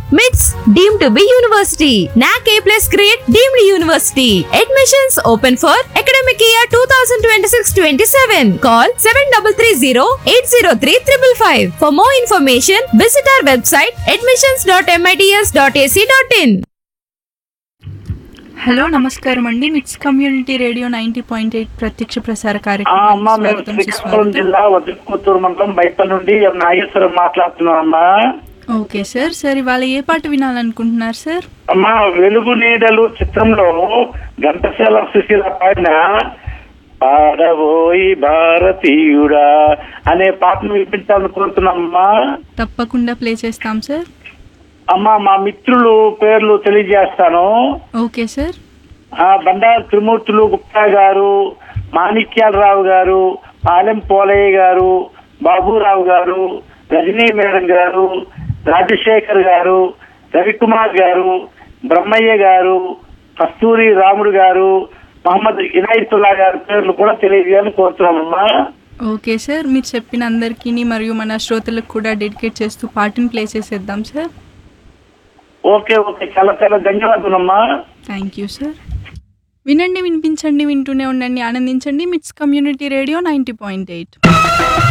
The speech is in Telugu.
MITS deemed to be university. NAC A plus grade deemed university. Admissions open for academic year 2026-27. Call 7330-803-555. For more information, visit our website admissions.mits.ac.in. Hello నమస్కారం అండి MITS community radio ninety point eight ప్రత్యక్ష ప్రసార ఆ, అమ్మా మేము కార్యక్రమం శ్రీకాకుళం జిల్లా వదిలిపుత్తూరు మండలం బయట నుండి ఎం నాగేశ్వరం మాట్లాడుతున్నాం అమ్మా ఓకే సార్ సార్ ఇవాళ ఏ పాట వినాలనుకుంటున్నారు సార్ అమ్మా వెలుగు నీడలు చిత్రంలో ఘంటసాల సుశీల పాడిన పాడబోయి భారతీయుడా అనే పాటను వినిపించాలని కోరుతున్నామమ్మా తప్పకుండా ప్లే చేస్తాం సార్ అమ్మా మా మిత్రులు పేర్లు తెలియజేస్తాను ఓకే సార్ ఆ బండారు త్రిమూర్తులు గుప్తా గారు మాణిక్యాలరావు గారు పాలెం పోలయ్య గారు బాబురావు గారు రజనీ మేడం గారు రాజశేఖర్ గారు రవికుమార్ గారు బ్రహ్మయ్య గారు కస్తూరి రాముడు గారు మహమ్మద్ ఇనాయతుల్లా గారి పేర్లు కూడా తెలియజేయాలని కోరుతున్నామమ్మా ఓకే సార్ మీరు చెప్పిన అందరికీ మరియు మన శ్రోతలకు కూడా డెడికేట్ చేస్తూ పాటను ప్లే చేసేద్దాం సార్ ఓకే ఓకే చాలా చాలా ధన్యవాదాలమ్మా థ్యాంక్ యూ సార్ వినండి వినిపించండి వింటూనే ఉండండి ఆనందించండి MITS community radio ninety point eight